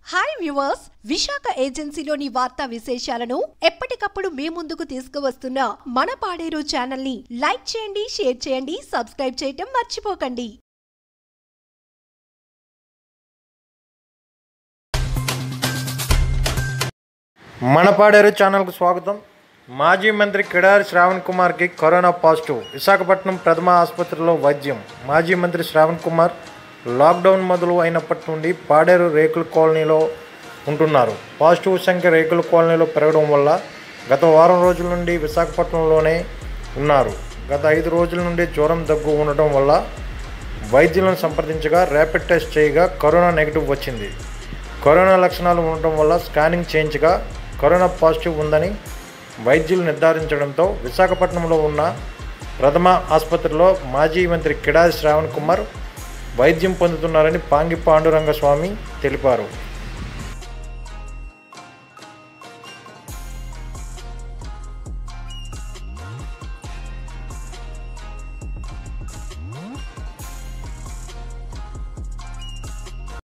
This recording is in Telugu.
హాయ్ వ్యూవర్స్ విశాఖ ఏజెన్సీలోని వార్తా విశేషాలను ఎప్పటికప్పుడు మీ ముందుకు తీసుకువస్తున్న మన పాడేరు ఛానల్ ని లైక్ చేయండి షేర్ చేయండి సబ్స్క్రైబ్ చేయటం మర్చిపోకండి మనపాడేరు ఛానల్కు స్వాగతం మాజీ మంత్రి కిడారి శ్రావణ్ కుమార్కి కరోనా పాజిటివ్ విశాఖపట్నం ప్రథమ ఆసుపత్రిలో వైద్యం మాజీ మంత్రి శ్రావణ్ కుమార్ లాక్డౌన్ మొదలు అయినప్పటి నుండి పాడేరు రేకుల కాలనీలో ఉంటున్నారు పాజిటివ్ సంఖ్య రేకుల కాలనీలో పెరగడం వల్ల గత వారం రోజుల నుండి విశాఖపట్నంలోనే ఉన్నారు గత ఐదు రోజుల నుండి జ్వరం దగ్గు ఉండటం వల్ల వైద్యులను సంప్రదించగా ర్యాపిడ్ టెస్ట్ చేయగా కరోనా నెగిటివ్ వచ్చింది కరోనా లక్షణాలు ఉండటం వల్ల స్కానింగ్ చేయించగా కరోనా పాజిటివ్ ఉందని వైద్యులు నిర్ధారించడంతో విశాఖపట్నంలో ఉన్న ప్రథమ ఆసుపత్రిలో మాజీ మంత్రి కిడారి శ్రావణ్ కుమార్ వైద్యం పొందుతున్నారని పాంగి పాండురంగ స్వామి తెలిపారు